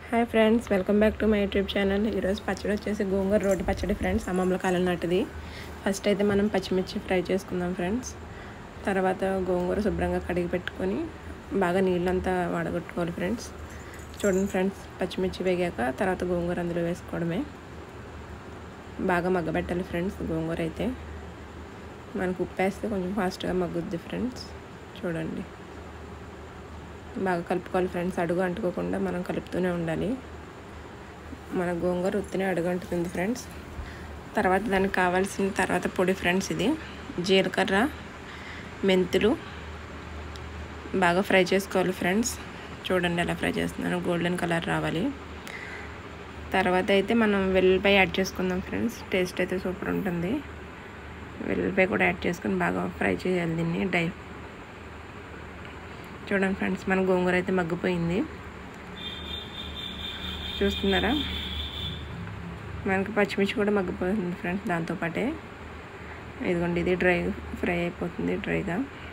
hi friends welcome back to my YouTube channel ఈరోజు పచ్చడి వచ్చేసి గోంగూర రోడ్డు పచ్చడి ఫ్రెండ్స్ అమ్మమ్మల కాలం నాటిది ఫస్ట్ అయితే మనం పచ్చిమిర్చి ఫ్రై చేసుకుందాం ఫ్రెండ్స్ తర్వాత గోంగూర శుభ్రంగా కడిగి పెట్టుకొని బాగా నీళ్ళంతా వడగొట్టుకోవాలి ఫ్రెండ్స్ చూడండి ఫ్రెండ్స్ పచ్చిమిర్చి వేగాక తర్వాత గోంగూర అందులో వేసుకోవడమే బాగా మగ్గబెట్టాలి ఫ్రెండ్స్ గోంగూర అయితే మనకు ఉప్పు వేస్తే కొంచెం ఫాస్ట్గా మగ్గుద్ది ఫ్రెండ్స్ చూడండి బాగా కలుపుకోవాలి ఫ్రెండ్స్ అడుగు అంటుకోకుండా మనం కలుపుతూనే ఉండాలి మన గోంగూర ఉత్తినే అడుగు అంటుతుంది ఫ్రెండ్స్ తర్వాత దానికి కావాల్సిన తర్వాత పొడి ఫ్రెండ్స్ ఇది జీలకర్ర మెంతులు బాగా ఫ్రై చేసుకోవాలి ఫ్రెండ్స్ చూడండి ఎలా ఫ్రై చేస్తున్నాను గోల్డెన్ కలర్ రావాలి తర్వాత అయితే మనం వెల్లుల్లిపాయ యాడ్ చేసుకుందాం ఫ్రెండ్స్ టేస్ట్ అయితే సూపర్ ఉంటుంది వెల్లుల్లిపాయ కూడా యాడ్ చేసుకొని బాగా ఫ్రై చేయాలి దీన్ని డై చూడండి ఫ్రెండ్స్ మన గోంగూర అయితే మగ్గిపోయింది చూస్తున్నారా మనకి పచ్చిమిర్చి కూడా మగ్గిపోతుంది ఫ్రెండ్స్ దాంతోపాటే ఇదిగోండి ఇది డ్రై ఫ్రై అయిపోతుంది డ్రైగా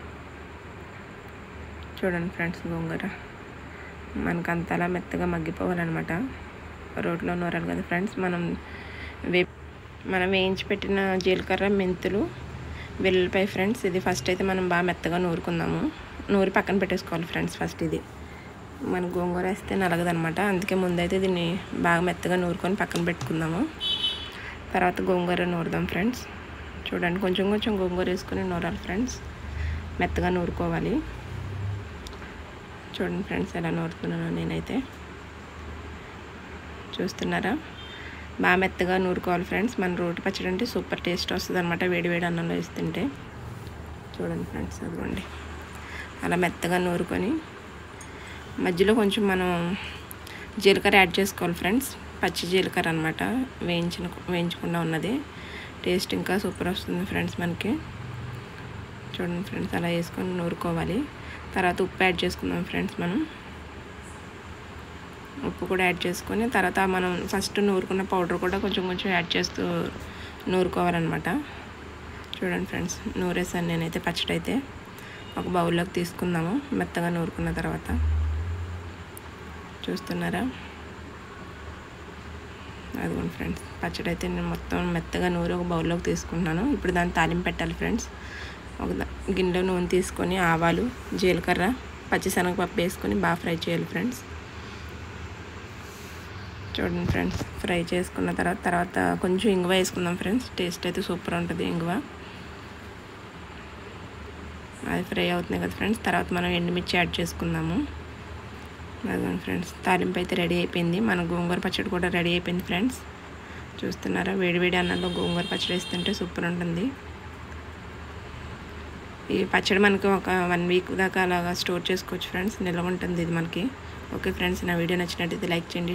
చూడండి ఫ్రెండ్స్ గోంగూర మనకు అంతలా మెత్తగా మగ్గిపోవాలన్నమాట రోడ్లో నూరాలి కదా ఫ్రెండ్స్ మనం వే మనం వేయించి పెట్టిన జీలకర్ర మెంతులు వెల్లుల్లిపాయ ఫ్రెండ్స్ ఇది ఫస్ట్ అయితే మనం బాగా మెత్తగా నూరుకుందాము నూరి పక్కన పెట్టేసుకోవాలి ఫ్రెండ్స్ ఫస్ట్ ఇది మన గోంగూర వేస్తే నలగదనమాట అందుకే ముందైతే దీన్ని బాగా మెత్తగా నూరుకొని పక్కన పెట్టుకుందాము తర్వాత గోంగూర నూరుదాం ఫ్రెండ్స్ చూడండి కొంచెం కొంచెం గోంగూర వేసుకొని నూరాలి ఫ్రెండ్స్ మెత్తగా నూరుకోవాలి చూడండి ఫ్రెండ్స్ ఎలా నూరుతున్నాను నేనైతే చూస్తున్నారా బాగా మెత్తగా నూరుకోవాలి ఫ్రెండ్స్ మన రోటి పచ్చడి అంటే సూపర్ టేస్ట్ వస్తుంది అనమాట వేడి వేడి అన్నంలో వేస్తుంటే చూడండి ఫ్రెండ్స్ అదిగోండి అలా మెత్తగా నూరుకొని మధ్యలో కొంచెం మనం జీలకర్ర యాడ్ చేసుకోవాలి ఫ్రెండ్స్ పచ్చి జీలకర్ర అనమాట వేయించిన వేయించకుండా ఉన్నది టేస్ట్ ఇంకా సూపర్ వస్తుంది ఫ్రెండ్స్ మనకి చూడండి ఫ్రెండ్స్ అలా వేసుకొని నూరుకోవాలి తర్వాత ఉప్పు యాడ్ చేసుకుందాం ఫ్రెండ్స్ మనం ఉప్పు కూడా యాడ్ చేసుకొని తర్వాత మనం ఫస్ట్ నూరుకున్న పౌడర్ కూడా కొంచెం కొంచెం యాడ్ చేస్తూ నూరుకోవాలన్నమాట చూడండి ఫ్రెండ్స్ నూరేసాను నేనైతే పచ్చడి అయితే ఒక బౌల్లోకి తీసుకుందాము మెత్తగా నూరుకున్న తర్వాత చూస్తున్నారా అదిగోండి ఫ్రెండ్స్ పచ్చడి అయితే నేను మొత్తం మెత్తగా నూరి ఒక బౌల్లోకి తీసుకుంటున్నాను ఇప్పుడు దాన్ని తాలింపు పెట్టాలి ఫ్రెండ్స్ ఒక గిన్నెలో నూనె తీసుకొని ఆవాలు జీలకర్ర పచ్చిశనగపప్పు వేసుకొని బాగా ఫ్రై చేయాలి ఫ్రెండ్స్ చూడండి ఫ్రెండ్స్ ఫ్రై చేసుకున్న తర్వాత తర్వాత కొంచెం ఇంగువ వేసుకుందాం ఫ్రెండ్స్ టేస్ట్ అయితే సూపర్ ఉంటుంది ఇంగువ అది ఫ్రై అవుతుంది కదా ఫ్రెండ్స్ తర్వాత మనం ఎండుమిర్చి యాడ్ చేసుకుందాము అదిగోండి ఫ్రెండ్స్ తాలింపు అయితే రెడీ అయిపోయింది మన గోంగూర పచ్చడి కూడా రెడీ అయిపోయింది ఫ్రెండ్స్ చూస్తున్నారా వేడి వేడి అన్నంలో గోంగూర పచ్చడి వేస్తుంటే సూపర్ ఉంటుంది ఈ పచ్చడి మనకు ఒక వన్ వీక్ దాకా అలాగా స్టోర్ చేసుకోవచ్చు ఫ్రెండ్స్ నిల్వ ఉంటుంది ఇది మనకి ఓకే ఫ్రెండ్స్ నా వీడియో నచ్చినట్టయితే లైక్ చేయండి